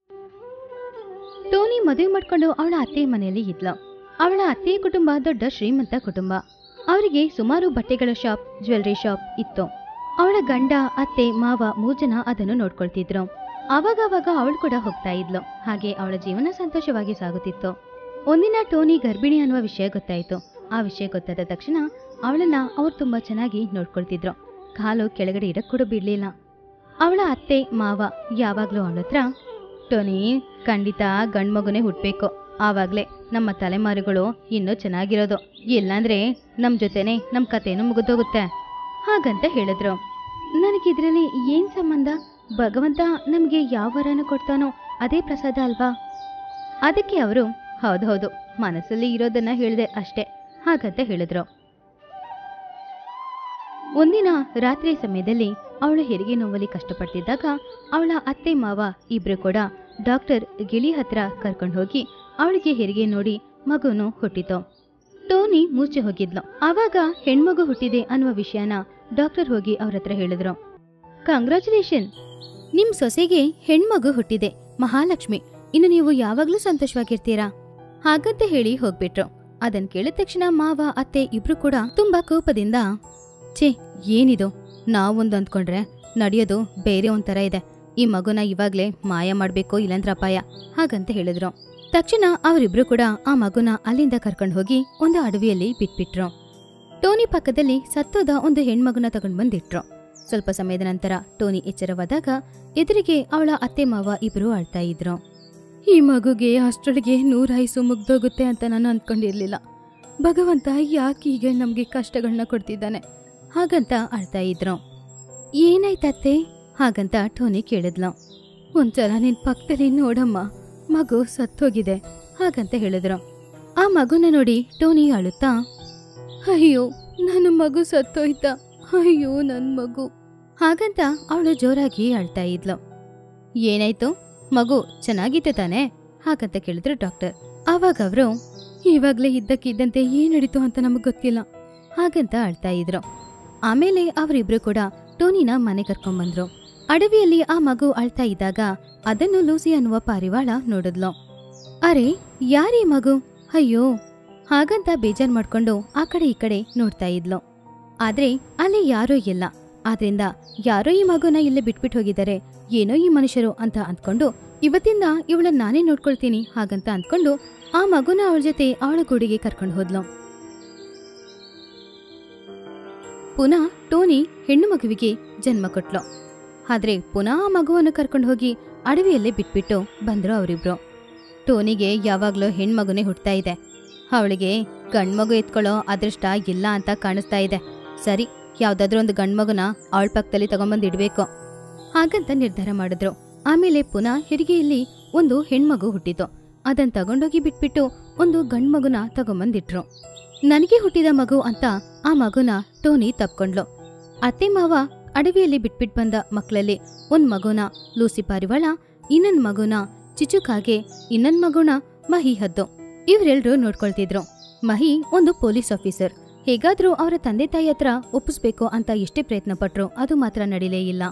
Tony ಮದುವೆ ಮಾಡ್ಕೊಂಡು ಅವಳ ಅತ್ತೆ ಮನೆಯಲ್ಲಿ ಇದ್ಲು ಅವಳ ಅತ್ತೆಯ ಕುಟುಂಬ ದೊಡ್ಡ ಶ್ರೀಮಂತ ಕುಟುಂಬ ಅವರಿಗೆ ಸುಮಾರು ಬಟ್ಟೆಗಳ ಶಾಪ್ ಜ್ಯುವೆಲ್ರಿ ಶಾಪ್ ಇತ್ತು ಅವಳ ಗಂಡ ಅತ್ತೆ ಮಾವ ಮೂರ್ ಜನ ಅದನ್ನು ನೋಡ್ಕೊಳ್ತಿದ್ರು ಅವಾಗವಾಗ ಅವಳು ಕೂಡ ಹೋಗ್ತಾ ಇದ್ಲು ಹಾಗೆ ಅವಳ ಜೀವನ ಸಂತೋಷವಾಗಿ ಸಾಗುತ್ತಿತ್ತು ಒಂದಿನ ಟೋನಿ ಗರ್ಭಿಣಿ ಅನ್ನುವ ವಿಷಯ ಗೊತ್ತಾಯ್ತು ಆ ವಿಷಯ ಗೊತ್ತಾದ ತಕ್ಷಣ ಅವಳನ್ನ ಅವ್ರು ತುಂಬಾ ಚೆನ್ನಾಗಿ ನೋಡ್ಕೊಳ್ತಿದ್ರು ಕಾಲು ಕೆಳಗಡೆ ಇಡಕ್ ಕೂಡ ಬಿಡ್ಲಿಲ್ಲ ಅವಳ ಅತ್ತೆ ಮಾವ ಯಾವಾಗ್ಲೂ ಅವಳ ಹತ್ರ ಟೋನಿ ಖಂಡಿತ ಗಂಡ್ ಮಗುನೇ ಹುಟ್ಬೇಕು ಆವಾಗ್ಲೇ ನಮ್ಮ ತಲೆಮಾರುಗಳು ಇನ್ನೂ ಚೆನ್ನಾಗಿರೋದು ಇಲ್ಲಾಂದ್ರೆ ನಮ್ ಜೊತೆನೆ ನಮ್ ಕಥೆನೂ ಮುಗಿದೋಗುತ್ತೆ ಹಾಗಂತ ಹೇಳಿದ್ರು ನನಗಿದ್ರಲ್ಲಿ ಏನ್ ಸಂಬಂಧ ಭಗವಂತ ನಮ್ಗೆ ಯಾವ ವರನ ಕೊಡ್ತಾನೋ ಅದೇ ಪ್ರಸಾದ ಅಲ್ವಾ ಅದಕ್ಕೆ ಅವರು ಹೌದೌದು ಮನಸ್ಸಲ್ಲಿ ಇರೋದನ್ನ ಹೇಳಿದೆ ಅಷ್ಟೇ ಹಾಗಂತ ಹೇಳಿದ್ರು ಒಂದಿನ ರಾತ್ರಿ ಸಮಯದಲ್ಲಿ ಅವಳು ಹೆರಿಗೆ ನೋವಲ್ಲಿ ಕಷ್ಟಪಡ್ತಿದ್ದಾಗ ಅವಳ ಅತ್ತೆ ಮಾವ ಇಬ್ರು ಕೂಡ ಡಾಕ್ಟರ್ ಗಿಳಿ ಹತ್ರ ಕರ್ಕೊಂಡು ಹೋಗಿ ಅವಳಿಗೆ ಹೆರಿಗೆ ನೋಡಿ ಮಗುನು ಹುಟ್ಟಿತು ಟೋನಿ ಮೂರ್ಛೆ ಹೋಗಿದ್ಲು ಆವಾಗ ಹೆಣ್ಮಗು ಹುಟ್ಟಿದೆ ಅನ್ನುವ ವಿಷಯನ ಡಾಕ್ಟರ್ ಹೋಗಿ ಅವ್ರ ಹತ್ರ ಹೇಳಿದ್ರು ಕಂಗ್ರ್ಯಾಚುಲೇಷನ್ ನಿಮ್ ಸೊಸೆಗೆ ಹೆಣ್ಮಗು ಹುಟ್ಟಿದೆ ಮಹಾಲಕ್ಷ್ಮಿ ಇನ್ನು ನೀವು ಯಾವಾಗ್ಲೂ ಸಂತೋಷವಾಗಿರ್ತೀರಾ ಹಾಗಂತ ಹೇಳಿ ಹೋಗ್ಬಿಟ್ರು ಅದನ್ ಕೇಳಿದ ತಕ್ಷಣ ಮಾವ ಅತ್ತೆ ಇಬ್ರು ಕೂಡ ತುಂಬಾ ಕೋಪದಿಂದ ಛೇ ಏನಿದು ನಾವೊಂದು ಅಂದ್ಕೊಂಡ್ರೆ ನಡೆಯೋದು ಬೇರೆ ಒಂಥರ ಇದೆ ಈ ಮಗುನ ಇವಾಗ್ಲೇ ಮಾಯ ಮಾಡ್ಬೇಕು ಇಲ್ಲಂದ್ರ ಅಪಾಯ ಹಾಗಂತ ಹೇಳಿದ್ರು ತಕ್ಷಣ ಅವರಿಬ್ರು ಕೂಡ ಆ ಮಗುನ ಅಲ್ಲಿಂದ ಕರ್ಕೊಂಡು ಹೋಗಿ ಒಂದು ಅಡವಿಯಲ್ಲಿ ಬಿಟ್ಬಿಟ್ರು ಟೋನಿ ಪಕ್ಕದಲ್ಲಿ ಸತ್ತೋದ ಒಂದು ಹೆಣ್ಮಗುನ ತಗೊಂಡ್ ಬಂದಿಟ್ರು ಸ್ವಲ್ಪ ಸಮಯದ ನಂತರ ಟೋನಿ ಎಚ್ಚರವಾದಾಗ ಎದುರಿಗೆ ಅವಳ ಅತ್ತೆ ಮಾವ ಇಬ್ರು ಅಳ್ತಾ ಇದ್ರು ಈ ಮಗುಗೆ ಅಷ್ಟರೊಳಗೆ ನೂರಾಯಿಸು ಮುಗ್ದೋಗುತ್ತೆ ಅಂತ ನಾನು ಅಂದ್ಕೊಂಡಿರ್ಲಿಲ್ಲ ಭಗವಂತ ಯಾಕೆ ಹೀಗೆ ನಮ್ಗೆ ಕಷ್ಟಗಳನ್ನ ಕೊಡ್ತಿದ್ದಾನೆ ಹಾಗಂತ ಅಳ್ತಾ ಇದ್ರು ಏನಾಯ್ತತ್ತೆ ಹಾಗಂತ ಟೋನಿ ಕೇಳಿದ್ಲು ಒಂದ್ಸಲ ನಿನ್ ಪಕ್ಕದಲ್ಲಿ ನೋಡಮ್ಮ ಮಗು ಸತ್ತೋಗಿದೆ ಹಾಗಂತ ಹೇಳಿದ್ರು ಆ ಮಗುನ ನೋಡಿ ಟೋನಿ ಅಳುತ್ತಾ ಅಯ್ಯೋ ನನ್ನ ಮಗು ಸತ್ತೋಯ್ತಾ ಅಯ್ಯೋ ನನ್ ಮಗು ಹಾಗಂತ ಅವಳು ಜೋರಾಗಿ ಅಳ್ತಾ ಇದ್ಲು ಏನಾಯ್ತು ಮಗು ಚೆನ್ನಾಗಿತ್ತೆ ತಾನೇ ಹಾಗಂತ ಕೇಳಿದ್ರು ಡಾಕ್ಟರ್ ಆವಾಗ ಅವರು ಇವಾಗ್ಲೇ ಇದ್ದಕ್ಕಿದ್ದಂತೆ ಏನ್ ನಡೀತು ಅಂತ ನಮಗ್ ಗೊತ್ತಿಲ್ಲ ಹಾಗಂತ ಅಳ್ತಾ ಇದ್ರು ಆಮೇಲೆ ಅವರಿಬ್ರು ಕೂಡ ಟೋನಿನ ಮನೆ ಕರ್ಕೊಂಡ್ಬಂದ್ರು ಅಡವಿಯಲ್ಲಿ ಆ ಮಗು ಅಳ್ತಾ ಇದ್ದಾಗ ಅದನ್ನು ಲೂಸಿ ಅನ್ನುವ ಪಾರಿವಾಳ ನೋಡಿದ್ಲು ಅರೆ ಯಾರೀ ಮಗು ಅಯ್ಯೋ ಹಾಗಂತ ಬೇಜಾರ್ ಮಾಡ್ಕೊಂಡು ಆ ಕಡೆ ಈ ಕಡೆ ನೋಡ್ತಾ ಇದ್ಲು ಆದ್ರೆ ಅಲ್ಲಿ ಯಾರೂ ಇಲ್ಲ ಆದ್ರಿಂದ ಯಾರೋ ಈ ಮಗುನ ಇಲ್ಲೇ ಬಿಟ್ಬಿಟ್ಟು ಹೋಗಿದ್ದಾರೆ ಏನೋ ಈ ಮನುಷ್ಯರು ಅಂತ ಅಂದ್ಕೊಂಡು ಇವತ್ತಿಂದ ಇವಳನ್ನ ನಾನೇ ನೋಡ್ಕೊಳ್ತೀನಿ ಹಾಗಂತ ಅಂದ್ಕೊಂಡು ಆ ಮಗುನ ಅವಳ ಜೊತೆ ಅವಳ ಗೂಡಿಗೆ ಕರ್ಕೊಂಡು ಹೋದ್ಲು ಪುನಃ ಟೋನಿ ಹೆಣ್ಣು ಮಗುವಿಗೆ ಜನ್ಮ ಕೊಟ್ಲು ಆದ್ರೆ ಪುನಃ ಆ ಮಗುವನ್ನು ಕರ್ಕೊಂಡು ಹೋಗಿ ಅಡವಿಯಲ್ಲೇ ಬಿಟ್ಬಿಟ್ಟು ಬಂದ್ರು ಅವರಿಬ್ರು ಟೋನಿಗೆ ಯಾವಾಗ್ಲೂ ಹೆಣ್ಮಗುನೇ ಹುಟ್ತಾ ಇದೆ ಅವಳಿಗೆ ಗಂಡ್ಮಗು ಎತ್ಕೊಳ್ಳೋ ಅದೃಷ್ಟ ಇಲ್ಲ ಅಂತ ಕಾಣಿಸ್ತಾ ಇದೆ ಸರಿ ಯಾವ್ದಾದ್ರೂ ಒಂದು ಗಂಡ್ಮಗುನ ಅವಳ ಪಕ್ಕದಲ್ಲಿ ತಗೊಂಬಂದ್ ಇಡ್ಬೇಕು ಹಾಗಂತ ನಿರ್ಧಾರ ಮಾಡಿದ್ರು ಆಮೇಲೆ ಪುನಃ ಹೆರಿಗೆಯಲ್ಲಿ ಒಂದು ಹೆಣ್ಮಗು ಹುಟ್ಟಿತು ಅದನ್ ತಗೊಂಡೋಗಿ ಬಿಟ್ಬಿಟ್ಟು ಒಂದು ಗಂಡ್ಮಗುನ ತಗೊಂಬಂದಿಟ್ರು ನನಗೆ ಹುಟ್ಟಿದ ಮಗು ಅಂತ ಆ ಮಗುನ ಟೋನಿ ತಪ್ಕೊಂಡ್ಲು ಅತ್ತೆ ಮಾವ ಅಡವಿಯಲ್ಲಿ ಬಿಟ್ಬಿಟ್ ಬಂದ ಮಕ್ಕಳಲ್ಲಿ ಒಂದ್ ಮಗುನ ಲೂಸಿ ಪಾರಿವಾಳ ಇನ್ನೊಂದ್ ಮಗುನ ಚಿಚುಕಾಗೆ ಇನ್ನೊಂದ್ ಮಗುನ ಮಹಿ ಹದ್ದು ಇವ್ರೆಲ್ರೂ ನೋಡ್ಕೊಳ್ತಿದ್ರು ಮಹಿ ಒಂದು ಪೊಲೀಸ್ ಆಫೀಸರ್ ಹೇಗಾದ್ರೂ ಅವರ ತಂದೆ ತಾಯಿ ಹತ್ರ ಒಪ್ಪಿಸ್ಬೇಕು ಅಂತ ಎಷ್ಟೇ ಪ್ರಯತ್ನ ಪಟ್ರು ಅದು ಮಾತ್ರ ನಡಿಲೇ ಇಲ್ಲ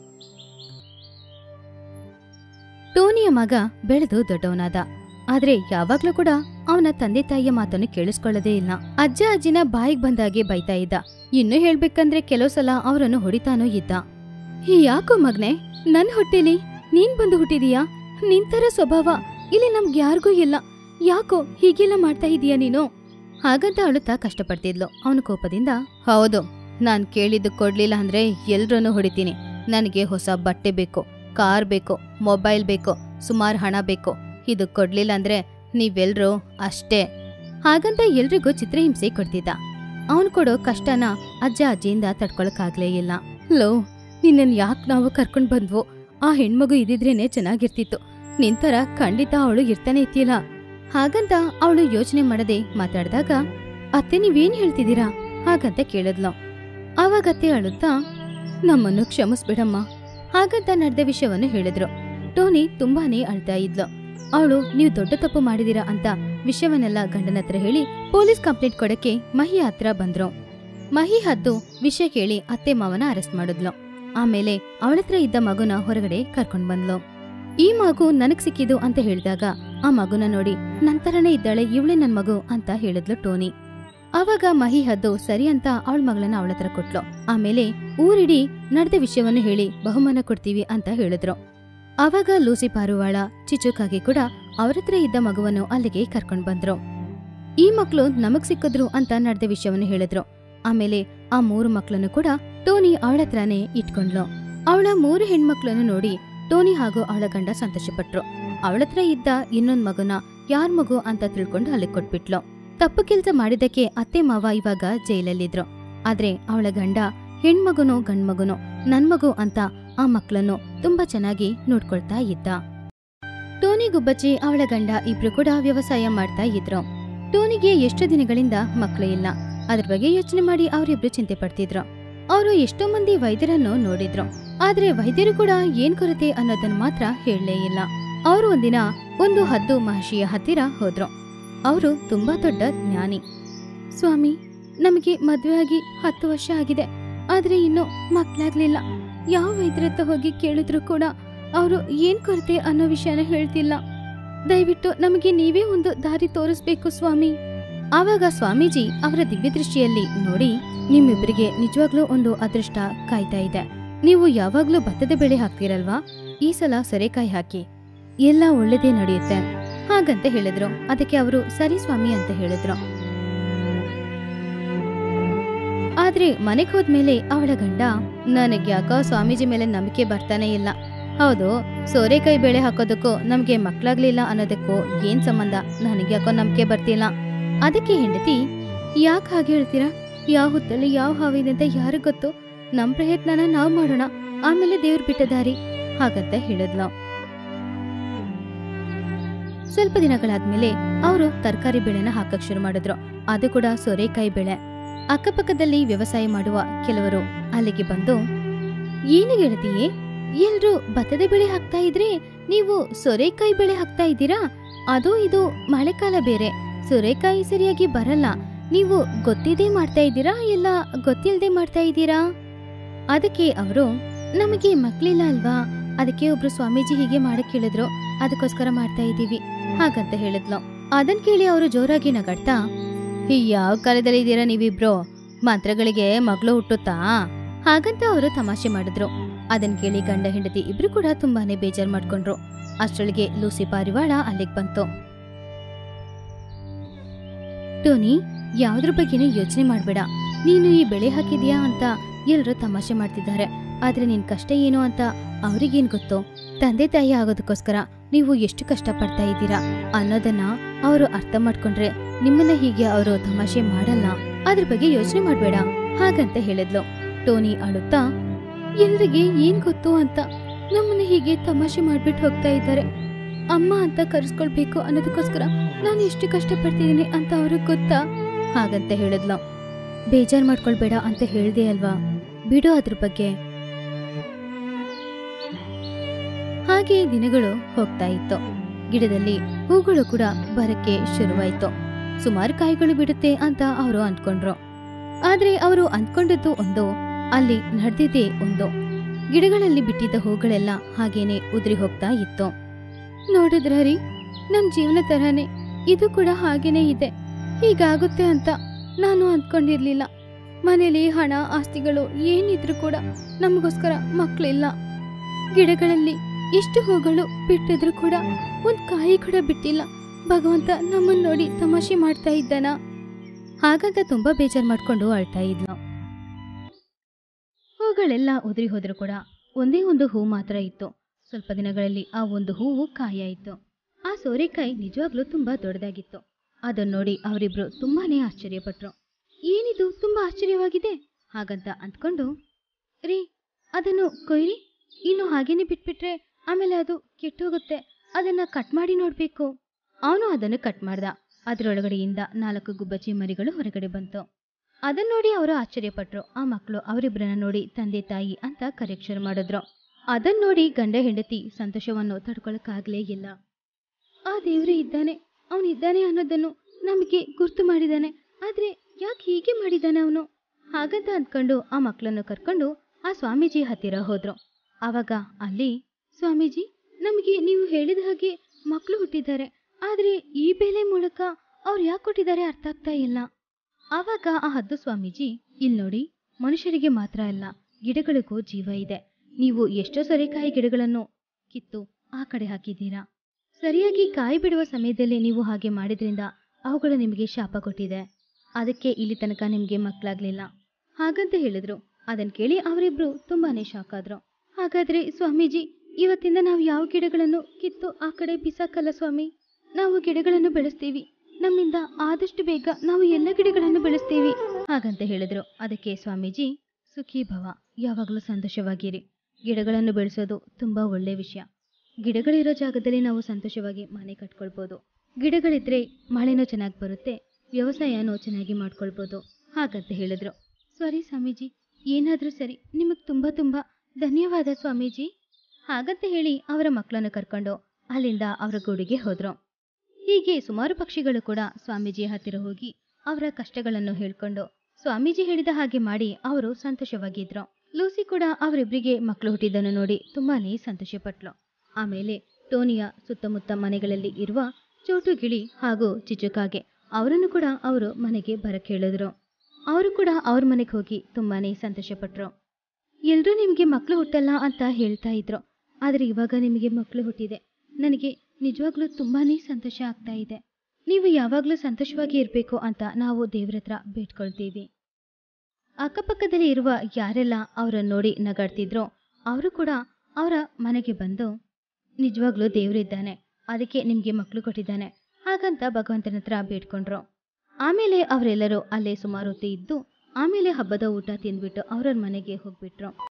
ಟೋನಿಯ ಮಗ ಬೆಳೆದು ದೊಡ್ಡವನಾದ ಆದ್ರೆ ಯಾವಾಗ್ಲೂ ಕೂಡ ಅವನ ತಂದೆ ತಾಯಿಯ ಮಾತನ್ನು ಕೇಳಿಸ್ಕೊಳ್ಳೋದೇ ಇಲ್ಲ ಅಜ್ಜ ಅಜ್ಜಿನ ಬಾಯಿಗ್ ಬಂದಾಗೆ ಬೈತಾ ಇದ್ದ ಇನ್ನು ಹೇಳ್ಬೇಕಂದ್ರೆ ಕೆಲವು ಸಲ ಅವರನ್ನು ಹೊಡಿತಾನೂ ಇದ್ದ ಈ ಯಾಕೋ ಮಗ್ನೆ ನನ್ ಹೊಟ್ಟೆಲಿ ನೀನ್ ಬಂದು ಹುಟ್ಟಿದೀಯಾ ನಿಂತರ ಸ್ವಭಾವ ಇಲ್ಲಿ ನಮ್ಗೆ ಯಾರಿಗೂ ಇಲ್ಲ ಯಾಕೋ ಹೀಗೆಲ್ಲ ಮಾಡ್ತಾ ಇದೀಯ ನೀನು ಹಾಗಂತ ಅಳುತ್ತಾ ಕಷ್ಟಪಡ್ತಿದ್ಲು ಅವನ ಕೋಪದಿಂದ ಹೌದು ನಾನ್ ಕೇಳಿದ್ದು ಕೊಡ್ಲಿಲ್ಲ ಅಂದ್ರೆ ಎಲ್ರನ್ನೂ ಹೊಡಿತೀನಿ ನನಗೆ ಹೊಸ ಬಟ್ಟೆ ಬೇಕು ಕಾರ್ ಬೇಕು ಮೊಬೈಲ್ ಬೇಕು ಸುಮಾರು ಹಣ ಬೇಕು ಇದು ಕೊಡ್ಲಿಲ್ಲ ಅಂದ್ರೆ ನೀವೆಲ್ರೂ ಅಷ್ಟೇ ಹಾಗಂತ ಎಲ್ರಿಗೂ ಚಿತ್ರಹಿಂಸೆ ಕೊಡ್ತಿದ್ದ ಅವನ್ ಕೊಡೋ ಕಷ್ಟನ ಅಜ್ಜ ಅಜ್ಜಿಯಿಂದ ತಡ್ಕೊಳಕ್ಕಾಗ್ಲೇ ಇಲ್ಲ ಲೋ ನಿನ್ನನ್ ಯಾಕೆ ನಾವು ಕರ್ಕೊಂಡ್ ಬಂದ್ವೋ ಆ ಹೆಣ್ಮಗು ಇದಿದ್ರೇನೆ ಚೆನ್ನಾಗಿರ್ತಿತ್ತು ನಿಂತರ ಖಂಡಿತ ಅವಳು ಇರ್ತಾನೆ ಇತ್ತಿಲ್ಲ ಹಾಗಂತ ಅವಳು ಯೋಚನೆ ಮಾಡದೆ ಮಾತಾಡ್ದಾಗ ಅತ್ತೆ ನೀವೇನ್ ಹೇಳ್ತಿದ್ದೀರಾ ಹಾಗಂತ ಕೇಳಿದ್ಲು ಆವಾಗ ಅತ್ತೆ ಅಳುತ್ತಾ ನಮ್ಮನ್ನು ಕ್ಷಮಿಸ್ಬಿಡಮ್ಮ ಹಾಗಂತ ನಡೆದ ವಿಷಯವನ್ನು ಹೇಳಿದ್ರು ಟೋನಿ ತುಂಬಾನೇ ಅಳ್ತಾ ಇದ್ಲು ಅವಳು ನೀವು ದೊಡ್ಡ ತಪ್ಪು ಮಾಡಿದೀರಾ ಅಂತ ವಿಷಯವನ್ನೆಲ್ಲ ಗಂಡನ ಹತ್ರ ಹೇಳಿ ಪೊಲೀಸ್ ಕಂಪ್ಲೇಂಟ್ ಕೊಡಕ್ಕೆ ಮಹಿ ಹತ್ರ ಬಂದ್ರು ಮಹಿ ಹದ್ದು ವಿಷಯ ಕೇಳಿ ಅತ್ತೆ ಮಾವನ ಅರೆಸ್ಟ್ ಮಾಡಿದ್ಲು ಆಮೇಲೆ ಅವಳತ್ರ ಇದ್ದ ಮಗುನ ಹೊರಗಡೆ ಕರ್ಕೊಂಡ್ ಬಂದ್ಲು ಈ ಮಗು ನನಗ್ ಸಿಕ್ಕಿದು ಅಂತ ಹೇಳಿದಾಗ ಆ ಮಗುನ ನೋಡಿ ನಂತರನೇ ಇದ್ದಾಳೆ ಇವಳೆ ನನ್ ಮಗು ಅಂತ ಹೇಳಿದ್ಲು ಟೋನಿ ಅವಾಗ ಮಹಿ ಹದ್ದು ಸರಿ ಅಂತ ಅವಳ ಮಗಳನ್ನ ಅವಳ ಹತ್ರ ಕೊಟ್ಲು ಆಮೇಲೆ ಊರಿಡೀ ನಡೆದ ವಿಷಯವನ್ನು ಹೇಳಿ ಬಹುಮಾನ ಕೊಡ್ತೀವಿ ಅಂತ ಹೇಳಿದ್ರು ಅವಾಗ ಲೂಸಿ ಪಾರುವಾಳ ಚಿಚುಕಾಗಿ ಕೂಡ ಅವರತ್ರ ಇದ್ದ ಮಗುವನ್ನು ಅಲ್ಲಿಗೆ ಕರ್ಕೊಂಡ್ ಬಂದ್ರು ಈ ಮಕ್ಳು ನಮಗ್ ಸಿಕ್ಕಿದ್ರು ಅಂತ ನಡೆದ ವಿಷಯವನ್ನು ಹೇಳಿದ್ರು ಆಮೇಲೆ ಆ ಮೂರು ಮಕ್ಳನ್ನು ಕೂಡ ಟೋನಿ ಅವಳ ಹತ್ರನೇ ಇಟ್ಕೊಂಡ್ಲು ಅವಳ ಮೂರು ಹೆಣ್ಮಕ್ಳನ್ನು ನೋಡಿ ಟೋನಿ ಹಾಗೂ ಅವಳ ಗಂಡ ಸಂತೋಷಪಟ್ರು ಅವಳತ್ರ ಇದ್ದ ಇನ್ನೊಂದ್ ಮಗುನ ಯಾರ್ ಮಗು ಅಂತ ತಿಳ್ಕೊಂಡು ಅಲ್ಲಿ ಕೊಟ್ಬಿಟ್ಲು ತಪ್ಪು ಕೆಲ್ಸ ಮಾಡಿದ್ದಕ್ಕೆ ಅತ್ತೆ ಮಾವ ಇವಾಗ ಜೈಲಲ್ಲಿದ್ರು ಆದ್ರೆ ಅವಳ ಗಂಡ ಹೆಣ್ಮಗುನೋ ಗಂಡ್ಮಗುನೋ ನನ್ ಮಗು ಅಂತ ಆ ಮಕ್ಳನ್ನು ತುಂಬಾ ಚೆನ್ನಾಗಿ ನೋಡ್ಕೊಳ್ತಾ ಇದ್ದ ಟೋನಿ ಗುಬ್ಬಚ್ಚಿ ಅವಳ ಗಂಡ ಇಬ್ರು ಕೂಡ ವ್ಯವಸಾಯ ಮಾಡ್ತಾ ಇದ್ರು ಟೋನಿಗೆ ಎಷ್ಟು ದಿನಗಳಿಂದ ಮಕ್ಳು ಇಲ್ಲ ಅದ್ರ ಬಗ್ಗೆ ಯೋಚನೆ ಮಾಡಿ ಅವರಿಬ್ರು ಚಿಂತೆ ಪಡ್ತಿದ್ರು ಅವರು ಎಷ್ಟೋ ಮಂದಿ ವೈದ್ಯರನ್ನು ನೋಡಿದ್ರು ಆದ್ರೆ ವೈದ್ಯರು ಕೂಡ ಏನ್ ಕೊರತೆ ಅನ್ನೋದನ್ನ ಮಾತ್ರ ಹೇಳಲೇ ಇಲ್ಲ ಅವರು ಒಂದಿನ ಒಂದು ಹದ್ದು ಮಹರ್ಷಿಯ ಹತ್ತಿರ ಹೋದ್ರು ಅವರು ತುಂಬಾ ದೊಡ್ಡ ಜ್ಞಾನಿ ಸ್ವಾಮಿ ನಮಗೆ ಮದುವೆ ಆಗಿ ಹತ್ತು ವರ್ಷ ಆಗಿದೆ ಆದ್ರೆ ಇನ್ನು ಮಕ್ಳಾಗ್ಲಿಲ್ಲ ಯಾವ ವೈದ್ಯರ ಹತ್ರ ಹೋಗಿ ಕೇಳಿದ್ರು ಕೂಡ ಅವರು ಏನ್ ಕೊರತೆ ಅನ್ನೋ ವಿಷಯನ ಹೇಳ್ತಿಲ್ಲ ದಯವಿಟ್ಟು ನಮಗೆ ನೀವೇ ಒಂದು ದಾರಿ ತೋರಿಸ್ಬೇಕು ಸ್ವಾಮಿ ಆವಾಗ ಸ್ವಾಮೀಜಿ ಅವರ ದಿವ್ಯ ದೃಷ್ಟಿಯಲ್ಲಿ ನೋಡಿ ನಿಮ್ಮಿಬ್ಬರಿಗೆ ನಿಜವಾಗ್ಲೂ ಒಂದು ಅದೃಷ್ಟ ಕಾಯ್ತಾ ಇದೆ ನೀವು ಯಾವಾಗ್ಲೂ ಭತ್ತದ ಬೆಳೆ ಹಾಕ್ತಿರಲ್ವಾ ಈ ಸಲ ಸೊರೆಕಾಯಿ ಹಾಕಿ ಎಲ್ಲ ಒಳ್ಳೇದೇ ನಡೆಯುತ್ತೆ ಹಾಗಂತ ಹೇಳಿದ್ರು ಅದಕ್ಕೆ ಅವರು ಸರಿ ಸ್ವಾಮಿ ಅಂತ ಹೇಳಿದ್ರು ಆದ್ರೆ ಮನೆಗ್ ಹೋದ್ಮೇಲೆ ಅವಳ ಗಂಡ ನನಗ್ ಯಾಕೋ ಸ್ವಾಮೀಜಿ ಮೇಲೆ ನಂಬಿಕೆ ಬರ್ತಾನೆ ಇಲ್ಲ ಹೌದು ಸೋರೆಕಾಯಿ ಬೇಳೆ ಹಾಕೋದಕ್ಕೂ ನಮ್ಗೆ ಮಕ್ಳಾಗ್ಲಿಲ್ಲ ಅನ್ನೋದಕ್ಕೂ ಏನ್ ಸಂಬಂಧ ನನಗೆ ಯಾಕೋ ನಂಬಿಕೆ ಬರ್ತಿಲ್ಲ ಅದಕ್ಕೆ ಹೆಂಡತಿ ಯಾಕೆ ಹಾಗೆ ಹೇಳ್ತೀರಾ ಯಾವ ಹೊತ್ತಲ್ಲಿ ಯಾವ ಹಾವಿದೆ ಅಂತ ಯಾರಿಗ್ ಗೊತ್ತು ನಮ್ ಪ್ರಯತ್ನನ ನಾವ್ ಮಾಡೋಣ ಆಮೇಲೆ ದೇವ್ರು ಬಿಟ್ಟ ದಾರಿ ಹಾಗಂತ ಹೇಳಿದ್ಲು ಸ್ವಲ್ಪ ದಿನಗಳಾದ್ಮೇಲೆ ಅವರು ತರಕಾರಿ ಬೆಳೆನ ಹಾಕಕ್ ಶುರು ಮಾಡಿದ್ರು ಅದು ಕೂಡ ಸೋರೆಕಾಯಿ ಬೆಳೆ ಅಕ್ಕಪಕ್ಕದಲ್ಲಿ ವ್ಯವಸಾಯ ಮಾಡುವ ಕೆಲವರು ಅಲ್ಲಿಗೆ ಬಂದು ಏನು ಗೆಳತಿಯೇ ಎಲ್ರು ಭತ್ತದ ಬೆಳೆ ಹಾಕ್ತಾ ಇದ್ರೆ ನೀವು ಸೊರೆಕಾಯಿ ಬೆಳೆ ಹಾಕ್ತಾ ಇದ್ದೀರಾ ಅದು ಇದು ಮಳೆಕಾಲ ಬೇರೆ ಸೊರೆಕಾಯಿ ಸರಿಯಾಗಿ ಬರಲ್ಲ ನೀವು ಗೊತ್ತಿದೆ ಮಾಡ್ತಾ ಇದ್ದೀರಾ ಇಲ್ಲ ಗೊತ್ತಿಲ್ದೆ ಮಾಡ್ತಾ ಇದ್ದೀರಾ ಅದಕ್ಕೆ ಅವರು ನಮಗೆ ಮಕ್ಳಿಲ್ಲ ಅಲ್ವಾ ಅದಕ್ಕೆ ಒಬ್ರು ಸ್ವಾಮೀಜಿ ಹೀಗೆ ಮಾಡಕ್ ಹೇಳಿದ್ರು ಅದಕ್ಕೋಸ್ಕರ ಮಾಡ್ತಾ ಇದ್ದೀವಿ ಹಾಗಂತ ಹೇಳಿದ್ಲು ಅದನ್ ಕೇಳಿ ಅವರು ಜೋರಾಗಿ ನಗಾಡ್ತಾ "ಈ ಯಾವ ಕಾಲದಲ್ಲಿ ಇದ್ದೀರಾ ನೀವಿಬ್ರು ಮಂತ್ರಗಳಿಗೆ ಮಗಳು ಹುಟ್ಟುತ್ತಾ ಹಾಗಂತ ಅವರು ತಮಾಷೆ ಮಾಡಿದ್ರು ಅದನ್ ಕೇಳಿ ಗಂಡ ಹೆಂಡತಿ ಇಬ್ರು ಕೂಡ ತುಂಬಾನೇ ಬೇಜಾರ್ ಮಾಡ್ಕೊಂಡ್ರು ಅಷ್ಟರೊಳಗೆ ಲೂಸಿ ಪಾರಿವಾಳ ಅಲ್ಲಿಗೆ ಬಂತು ಟೋನಿ ಯಾವ್ದ್ರ ಬಗ್ಗೆನೂ ಯೋಚನೆ ಮಾಡ್ಬೇಡ ನೀನು ಈ ಬೆಳೆ ಹಾಕಿದ್ಯಾ ಅಂತ ಎಲ್ರೂ ತಮಾಷೆ ಮಾಡ್ತಿದ್ದಾರೆ ಆದ್ರೆ ನಿನ್ ಕಷ್ಟ ಏನು ಅಂತ ಅವ್ರಿಗೇನ್ ಗೊತ್ತು ತಂದೆ ತಾಯಿ ಆಗೋದಕ್ಕೋಸ್ಕರ ನೀವು ಎಷ್ಟು ಕಷ್ಟ ಪಡ್ತಾ ಇದ್ದೀರಾ ಅನ್ನೋದನ್ನ ಅವರು ಅರ್ಥ ಮಾಡ್ಕೊಂಡ್ರೆ ನಿಮ್ಮನ್ನ ಹೀಗೆ ಅವರು ತಮಾಷೆ ಮಾಡಲ್ಲ ಅದ್ರ ಬಗ್ಗೆ ಯೋಚನೆ ಮಾಡ್ಬೇಡ ಹಾಗಂತ ಹೇಳಿದ್ಲು ಟೋನಿ ಅಳುತ್ತಾ ಎಲ್ರಿಗೆ ಏನ್ ಗೊತ್ತು ಅಂತ ನಮ್ಮನ್ನ ಹೀಗೆ ತಮಾಷೆ ಮಾಡ್ಬಿಟ್ಟು ಹೋಗ್ತಾ ಇದ್ದಾರೆ ಅಮ್ಮ ಅಂತ ಕರೆಸ್ಕೊಳ್ಬೇಕು ಅನ್ನೋದಕ್ಕೋಸ್ಕರ ನಾನು ಎಷ್ಟು ಕಷ್ಟಪಡ್ತಿದ್ದೀನಿ ಅಂತ ಅವ್ರಿಗೆ ಗೊತ್ತಾ ಹಾಗಂತ ಹೇಳಿದ್ಲು ಬೇಜಾರ್ ಮಾಡ್ಕೊಳ್ಬೇಡ ಅಂತ ಹೇಳ್ದೆ ಅಲ್ವಾ ಬಿಡು ಅದ್ರ ಬಗ್ಗೆ ಹಾಗೆ ದಿನಗಳು ಹೋಗ್ತಾ ಇತ್ತು ಗಿಡದಲ್ಲಿ ಹೂಗಳು ಕೂಡ ಬರಕ್ಕೆ ಶುರುವಾಯ್ತು ಸುಮಾರು ಕಾಯಿಗಳು ಬಿಡುತ್ತೆ ಅಂತ ಅವರು ಅಂದ್ಕೊಂಡ್ರು ಆದ್ರೆ ಅವರು ಅಂದ್ಕೊಂಡದ್ದು ಒಂದು ಅಲ್ಲಿ ನಡೆದಿದ್ದೇ ಒಂದು ಗಿಡಗಳಲ್ಲಿ ಬಿಟ್ಟಿದ್ದ ಹೂಗಳೆಲ್ಲ ಹಾಗೇನೆ ಉದುರಿ ಹೋಗ್ತಾ ಇತ್ತು ನೋಡಿದ್ರ ರೀ ನಮ್ ಜೀವನ ತರನೇ ಇದು ಕೂಡ ಹಾಗೇನೆ ಇದೆ ಹೀಗಾಗುತ್ತೆ ಅಂತ ನಾನು ಅಂದ್ಕೊಂಡಿರ್ಲಿಲ್ಲ ಮನೇಲಿ ಹಣ ಆಸ್ತಿಗಳು ಏನಿದ್ರು ಕೂಡ ನಮಗೋಸ್ಕರ ಮಕ್ಳಿಲ್ಲ ಗಿಡಗಳಲ್ಲಿ ಎಷ್ಟು ಹೂಗಳು ಬಿಟ್ಟಿದ್ರು ಕೂಡ ಒಂದ್ ಕಾಯಿ ಕೂಡ ಬಿಟ್ಟಿಲ್ಲ ಭಗವಂತ ನಮ್ಮನ್ನ ನೋಡಿ ತಮಾಷೆ ಮಾಡ್ತಾ ಇದ್ದಾನ ಹಾಗಂತ ತುಂಬಾ ಬೇಜಾರ್ ಮಾಡ್ಕೊಂಡು ಅಳ್ತಾ ಇದ್ಲು ಹೂಗಳೆಲ್ಲ ಉದುರಿ ಹೋದ್ರು ಕೂಡ ಒಂದೇ ಒಂದು ಹೂ ಮಾತ್ರ ಇತ್ತು ಸ್ವಲ್ಪ ದಿನಗಳಲ್ಲಿ ಆ ಒಂದು ಹೂವು ಕಾಯಾಯಿತು ಆ ಸೋರೆಕಾಯಿ ನಿಜವಾಗ್ಲೂ ತುಂಬಾ ದೊಡ್ಡದಾಗಿತ್ತು ಅದನ್ನ ನೋಡಿ ಅವರಿಬ್ರು ತುಂಬಾನೇ ಆಶ್ಚರ್ಯಪಟ್ರು ಏನಿದು ತುಂಬಾ ಆಶ್ಚರ್ಯವಾಗಿದೆ ಹಾಗಂತ ಅಂದ್ಕೊಂಡು ರೀ ಅದನ್ನು ಕೊಯ್ರಿ ಇನ್ನು ಹಾಗೇನೆ ಬಿಟ್ಬಿಟ್ರೆ ಆಮೇಲೆ ಅದು ಕೆಟ್ಟೋಗುತ್ತೆ ಅದನ್ನ ಕಟ್ ಮಾಡಿ ನೋಡ್ಬೇಕು ಅವನು ಅದನ್ನು ಕಟ್ ಮಾಡ್ದ ಅದರೊಳಗಡೆಯಿಂದ ನಾಲ್ಕು ಗುಬ್ಬಚ್ಚಿ ಮರಿಗಳು ಹೊರಗಡೆ ಬಂತು ಅದನ್ನ ನೋಡಿ ಅವರು ಆಶ್ಚರ್ಯಪಟ್ರು ಆ ಮಕ್ಕಳು ಅವರಿಬ್ಬರನ್ನ ನೋಡಿ ತಂದೆ ತಾಯಿ ಅಂತ ಕರೆಯಕ್ ಶುರು ಮಾಡಿದ್ರು ಅದನ್ನ ನೋಡಿ ಗಂಡ ಹೆಂಡತಿ ಸಂತೋಷವನ್ನು ತಡ್ಕೊಳಕ್ಕಾಗ್ಲೇ ಇಲ್ಲ ಆ ದೇವ್ರೇ ಇದ್ದಾನೆ ಅವನು ಇದ್ದಾನೆ ಅನ್ನೋದನ್ನು ನಮಗೆ ಗುರ್ತು ಮಾಡಿದಾನೆ ಆದ್ರೆ ಯಾಕೆ ಹೀಗೆ ಮಾಡಿದಾನೆ ಅವನು ಹಾಗಂತ ಅಂದ್ಕೊಂಡು ಆ ಮಕ್ಕಳನ್ನು ಕರ್ಕೊಂಡು ಆ ಸ್ವಾಮೀಜಿ ಹತ್ತಿರ ಹೋದ್ರು ಆವಾಗ ಅಲ್ಲಿ ಸ್ವಾಮೀಜಿ ನಮಗೆ ನೀವು ಹೇಳಿದ ಹಾಗೆ ಮಕ್ಕಳು ಹುಟ್ಟಿದ್ದಾರೆ ಆದರೆ ಈ ಬೇಲೆ ಮೂಲಕ ಅವ್ರು ಯಾಕೆ ಕೊಟ್ಟಿದ್ದಾರೆ ಅರ್ಥ ಆಗ್ತಾ ಇಲ್ಲ ಆವಾಗ ಆ ಹದ್ದು ಸ್ವಾಮೀಜಿ ಇಲ್ಲಿ ನೋಡಿ ಮನುಷ್ಯರಿಗೆ ಮಾತ್ರ ಅಲ್ಲ ಗಿಡಗಳಿಗೂ ಜೀವ ಇದೆ ನೀವು ಎಷ್ಟೋ ಸರಿಕಾಯಿ ಗಿಡಗಳನ್ನು ಕಿತ್ತು ಆ ಕಡೆ ಹಾಕಿದ್ದೀರಾ ಸರಿಯಾಗಿ ಕಾಯಿ ಬಿಡುವ ಸಮಯದಲ್ಲಿ ನೀವು ಹಾಗೆ ಮಾಡಿದ್ರಿಂದ ಅವುಗಳು ನಿಮಗೆ ಶಾಪ ಕೊಟ್ಟಿದೆ ಅದಕ್ಕೆ ಇಲ್ಲಿ ತನಕ ನಿಮಗೆ ಮಕ್ಕಳಾಗ್ಲಿಲ್ಲ ಹಾಗಂತ ಹೇಳಿದ್ರು ಅದನ್ನ ಕೇಳಿ ಅವರಿಬ್ರು ತುಂಬಾನೇ ಶಾಕ್ ಆದ್ರು ಹಾಗಾದ್ರೆ ಸ್ವಾಮೀಜಿ ಇವತ್ತಿಂದ ನಾವು ಯಾವ ಗಿಡಗಳನ್ನು ಕಿತ್ತು ಆ ಕಡೆ ಬಿಸಾಕಲ್ಲ ಸ್ವಾಮಿ ನಾವು ಗಿಡಗಳನ್ನು ಬೆಳೆಸ್ತೀವಿ ನಮ್ಮಿಂದ ಆದಷ್ಟು ಬೇಗ ನಾವು ಎಲ್ಲ ಗಿಡಗಳನ್ನು ಬೆಳೆಸ್ತೀವಿ ಹಾಗಂತ ಹೇಳಿದ್ರು ಅದಕ್ಕೆ ಸ್ವಾಮೀಜಿ ಸುಖಿ ಭವ ಯಾವಾಗಲೂ ಸಂತೋಷವಾಗಿರಿ ಗಿಡಗಳನ್ನು ಬೆಳೆಸೋದು ತುಂಬಾ ಒಳ್ಳೆ ವಿಷಯ ಗಿಡಗಳಿರೋ ಜಾಗದಲ್ಲಿ ನಾವು ಸಂತೋಷವಾಗಿ ಮನೆ ಕಟ್ಕೊಳ್ಬೋದು ಗಿಡಗಳಿದ್ರೆ ಮಳೆನೂ ಚೆನ್ನಾಗಿ ಬರುತ್ತೆ ವ್ಯವಸಾಯನೂ ಚೆನ್ನಾಗಿ ಮಾಡ್ಕೊಳ್ಬೋದು ಹಾಗಂತ ಹೇಳಿದ್ರು ಸಾರಿ ಸ್ವಾಮೀಜಿ ಏನಾದರೂ ಸರಿ ನಿಮಗೆ ತುಂಬ ತುಂಬ ಧನ್ಯವಾದ ಸ್ವಾಮೀಜಿ ಹಾಗಂತ ಹೇಳಿ ಅವರ ಮಕ್ಕಳನ್ನು ಕರ್ಕೊಂಡು ಅಲ್ಲಿಂದ ಅವರ ಗೂಡಿಗೆ ಹೋದ್ರು ಹೀಗೆ ಸುಮಾರು ಪಕ್ಷಿಗಳು ಕೂಡ ಸ್ವಾಮೀಜಿಯ ಹತ್ತಿರ ಹೋಗಿ ಅವರ ಕಷ್ಟಗಳನ್ನು ಹೇಳ್ಕೊಂಡು ಸ್ವಾಮೀಜಿ ಹೇಳಿದ ಹಾಗೆ ಮಾಡಿ ಅವರು ಸಂತೋಷವಾಗಿದ್ರು ಲೂಸಿ ಕೂಡ ಅವರಿಬ್ಬರಿಗೆ ಮಕ್ಕಳು ಹುಟ್ಟಿದ್ದನ್ನು ನೋಡಿ ತುಂಬಾನೇ ಸಂತೋಷಪಟ್ಲು ಆಮೇಲೆ ಟೋನಿಯ ಸುತ್ತಮುತ್ತ ಮನೆಗಳಲ್ಲಿ ಇರುವ ಚೋಟು ಗಿಳಿ ಹಾಗೂ ಚಿಚುಕಾಗೆ ಅವರನ್ನು ಕೂಡ ಅವರು ಮನೆಗೆ ಬರಕ್ಕೆ ಹೇಳಿದ್ರು ಅವರು ಕೂಡ ಅವ್ರ ಮನೆಗೆ ಹೋಗಿ ತುಂಬಾನೇ ಸಂತೋಷಪಟ್ರು ಎಲ್ರೂ ನಿಮಗೆ ಮಕ್ಕಳು ಹುಟ್ಟಲ್ಲ ಅಂತ ಹೇಳ್ತಾ ಇದ್ರು ಆದರೆ ಇವಾಗ ನಿಮಗೆ ಮಕ್ಕಳು ಹುಟ್ಟಿದೆ ನನಗೆ ನಿಜವಾಗ್ಲೂ ತುಂಬಾನೇ ಸಂತೋಷ ಆಗ್ತಾ ಇದೆ ನೀವು ಯಾವಾಗಲೂ ಸಂತೋಷವಾಗಿ ಇರಬೇಕು ಅಂತ ನಾವು ದೇವ್ರ ಹತ್ರ ಬೇಡ್ಕೊಳ್ತೀವಿ ಅಕ್ಕಪಕ್ಕದಲ್ಲಿ ಇರುವ ಯಾರೆಲ್ಲ ಅವರನ್ನು ನೋಡಿ ನಗಾಡ್ತಿದ್ರೋ ಅವರು ಕೂಡ ಅವರ ಮನೆಗೆ ಬಂದು ನಿಜವಾಗ್ಲೂ ದೇವರಿದ್ದಾನೆ ಅದಕ್ಕೆ ನಿಮಗೆ ಮಕ್ಕಳು ಕೊಟ್ಟಿದ್ದಾನೆ ಹಾಗಂತ ಭಗವಂತನ ಹತ್ರ ಬೇಡ್ಕೊಂಡ್ರು ಆಮೇಲೆ ಅವರೆಲ್ಲರೂ ಅಲ್ಲೇ ಸುಮಾರು ಹೊತ್ತು ಇದ್ದು ಆಮೇಲೆ ಹಬ್ಬದ ಊಟ ತಿಂದ್ಬಿಟ್ಟು ಅವ್ರವ್ರ ಮನೆಗೆ ಹೋಗ್ಬಿಟ್ರು